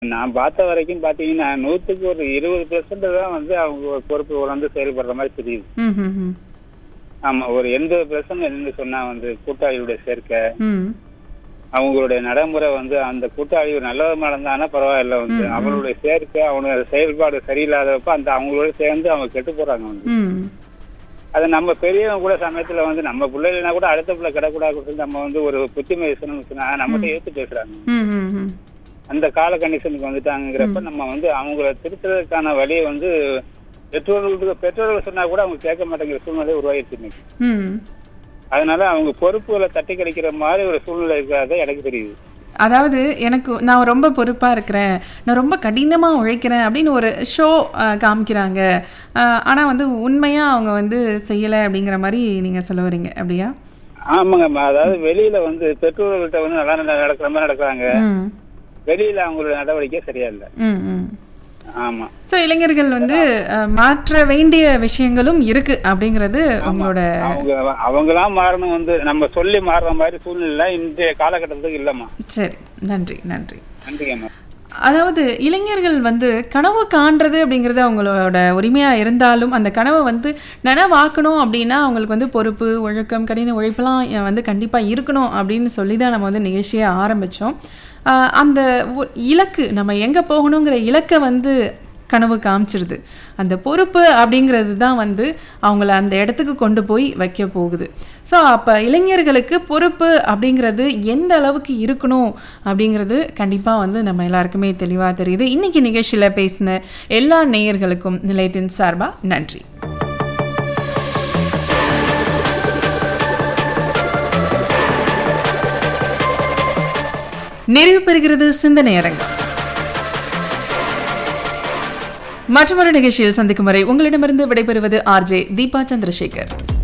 நான் பார்த்த வரைக்கும் பார்த்தீங்கன்னா நூற்றுக்கு ஒரு இருபது பெர்சன்ட் தான் வந்து அவங்க ஒரு பொறுப்பு உணர்ந்து செயல்படுற மாதிரி தெரியுது ம் ம் ம் ஆமா ஒரு எண்பது பெர்சன்ட் என்னன்னு சொன்னா வந்து கூட்டாளியுடைய சேர்க்கை ம் அவங்களுடைய நடைமுறை வந்து அந்த கூட்டாளி ஒரு நல்ல விதமா இருந்தானா பரவாயில்ல வந்து அவங்களுடைய சேர்க்கை அவனோட செயல்பாடு சரியில்லாதப்ப அந்த அவங்களோட சேர்ந்து அவங்க கெட்டு போறாங்க வந்து ம் அது நம்ம பெரியவங்க கூட சமயத்துல வந்து நம்ம பிள்ளைகள்னா கூட அடுத்த பிள்ளை கிடக்கூடாது நம்ம வந்து ஒரு புத்திமதி சொன்னா நம்மகிட்ட ஏத்து பேசுறாங்க ம் ம் ம் அந்த கால கண்டிஷனுக்கு வந்துட்டாங்கிறப்ப நம்ம வந்து அவங்கள திருத்துறதுக்கான வழியை வந்து பெற்றோர்களுக்கு பெற்றோர்கள் சொன்னா கூட அவங்க கேட்க மாட்டேங்கிற சூழ்நிலை உருவாகிடுச்சு இன்னைக்கு ம் அதனால அவங்க பொறுப்புகளை தட்டி கிடைக்கிற மாதிரி ஒரு சூழ்நிலை இருக்கிறத எனக்கு தெரியுது அதாவது எனக்கு நான் ரொம்ப பொறுப்பாக இருக்கிறேன் நான் ரொம்ப கடினமாக உழைக்கிறேன் அப்படின்னு ஒரு ஷோ காமிக்கிறாங்க ஆனால் வந்து உண்மையாக அவங்க வந்து செய்யலை அப்படிங்கிற மாதிரி நீங்கள் சொல்ல வரீங்க அப்படியா ஆமாங்கம்மா அதாவது வெளியில வந்து பெற்றோர்கள்ட்ட வந்து நல்லா நட- நடக்கிற மாதிரி நடக்கிறாங்க ம் வெளியில அவங்களோட நடவடிக்கை சரியா இல்லை ம் ம் ஆமா ஸோ இளைஞர்கள் வந்து அஹ், மாற்ற வேண்டிய விஷயங்களும் இருக்கு அப்படிங்கிறது உங்களோட அவங்க அவங்களாம் மாறணும் வந்து நம்ம சொல்லி மாறுற மாதிரி சூழ்நிலை இன்றைய காலகட்டத்துக்கு இல்லம்மா சரி நன்றி நன்றி நன்றிங்கம்மா அதாவது இளைஞர்கள் வந்து கனவு காண்றது அப்படிங்கிறது அவங்களோட உரிமையாக இருந்தாலும் அந்த கனவை வந்து நனவாக்கணும் அப்படின்னா அவங்களுக்கு வந்து பொறுப்பு ஒழுக்கம் கடின உழைப்பெல்லாம் வந்து கண்டிப்பாக இருக்கணும் அப்படின்னு சொல்லி தான் நம்ம வந்து நிகழ்ச்சியை ஆரம்பித்தோம் அந்த ஒ- இலக்கு நம்ம எங்கே போகணுங்கிற இலக்கை வந்து கனவு காமிச்சிருது அந்த பொறுப்பு அப்படிங்கிறது தான் வந்து அவங்கள அந்த இடத்துக்கு கொண்டு போய் வைக்க போகுது ஸோ அப்போ இளைஞர்களுக்கு பொறுப்பு அப்படிங்கிறது எந்த அளவுக்கு இருக்கணும் அப்படிங்கிறது கண்டிப்பாக வந்து நம்ம எல்லாருக்குமே தெளிவாக தெரியுது இன்னைக்கு நிகழ்ச்சியில் பேசின எல்லா நேயர்களுக்கும் நிலையத்தின் சார்பாக நன்றி நிறைவு பெறுகிறது சிந்தனை அரங்கம் மற்றொரு நிகழ்ச்சியில் சந்திக்கும் வரை உங்களிடமிருந்து விடைபெறுவது ஆர்ஜே தீபா சந்திரசேகர்